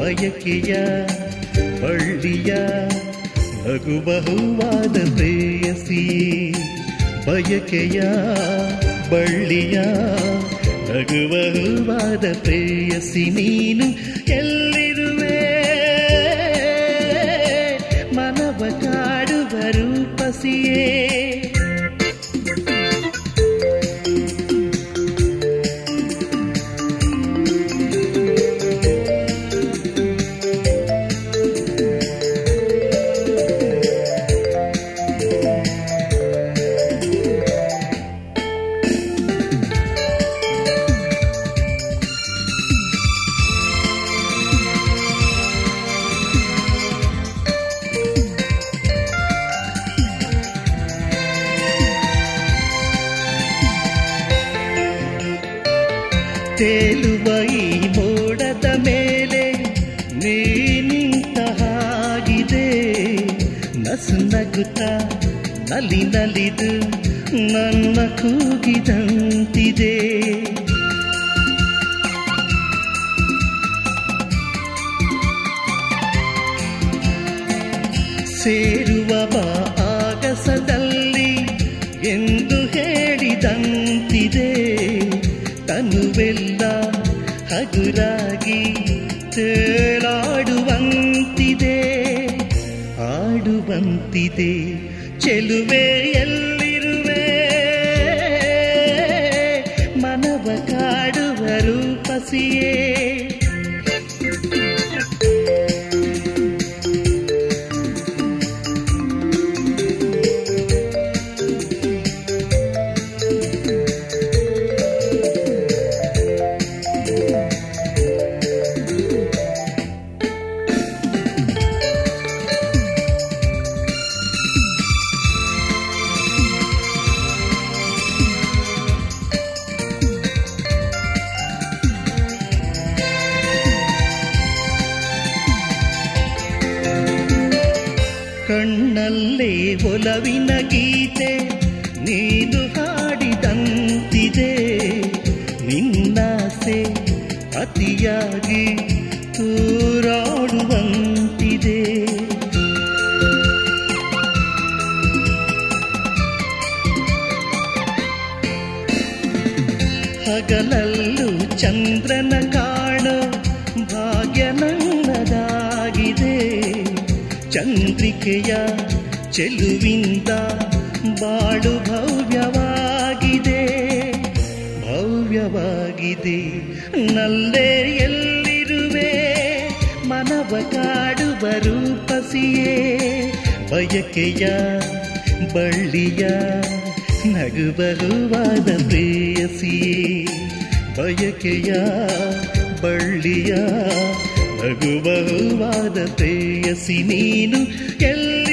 ಬಯಕೆಯ ಬಳ್ಳಿಯ ನಗುಬಹುವಾದ ಪ್ರೇಯಸಿ ಬಯಕೆಯ ಬಳ್ಳಿಯ ನಗುಬಹುವಾದ ಪ್ರೇಯಸಿ ನೀನು ಎಲ್ಲಿರುವೆ ಮನವ ಕಾಡುವ ರೂಪಸಿಯೇ ತೇಲುವ ಈ ಮೋಡದ ಮೇಲೆ ನೀ ನಿಂತ ಹಾಗಿದೆ ನಸು ನಗುತ್ತ ನಲಿ ನಲಿದು ನನ್ನ ಕೂಗಿದಂತಿದೆ ಸೇರುವ ಬಾ ಆಗಸದಲ್ಲಿ ಎಂದು ಹೇಳಿದಂತಿದೆ ತನುವೆಲ್ಲ ಹಗುರಾಗಿ ತೇಲಾಡುವಂತಿದೆ ಆಡುವಂತಿದೆ ಚೆಲುವೆ ಎಲ್ಲಿರುವೆ ಮನವ ಕಾಡುವ ರೂಪಸಿಯೇ ಕಣ್ಣಲ್ಲೇ ಒಲವಿನ ಗೀತೆ ನೀನು ಹಾಡಿದಂತಿದೆ ನಿನ್ನಾಸೆ ಅತಿಯಾಗಿ ತೂರಾಡುವಂತಿದೆ ಹಗಲಲ್ಲೂ ಚಂದ್ರನ ಕಾಣೋ ಭಾಗ್ಯ ನನ್ನದಾಗಿದೆ ಚಂದ್ರಿಕೆಯ ಚೆಲುವಿಂದ ಬಾಳು ಭವ್ಯವಾಗಿದೆ ಭವ್ಯವಾಗಿದೆ ನಲ್ಲೇ ಎಲ್ಲಿರುವೆ ಮನವ ಕಾಡುವ ರೂಪಸಿಯೇ ಬಯಕೆಯ ಬಳ್ಳಿಯ ನಗುಬಹುವಾದ ಪ್ರೇಯಸಿಯೇ ಬಯಕೆಯ ಬಳ್ಳಿಯ ನಗುಬಹುವಾದ ಪ್ರೇಯಸಿ ನೀನು ಎಲ್ಲ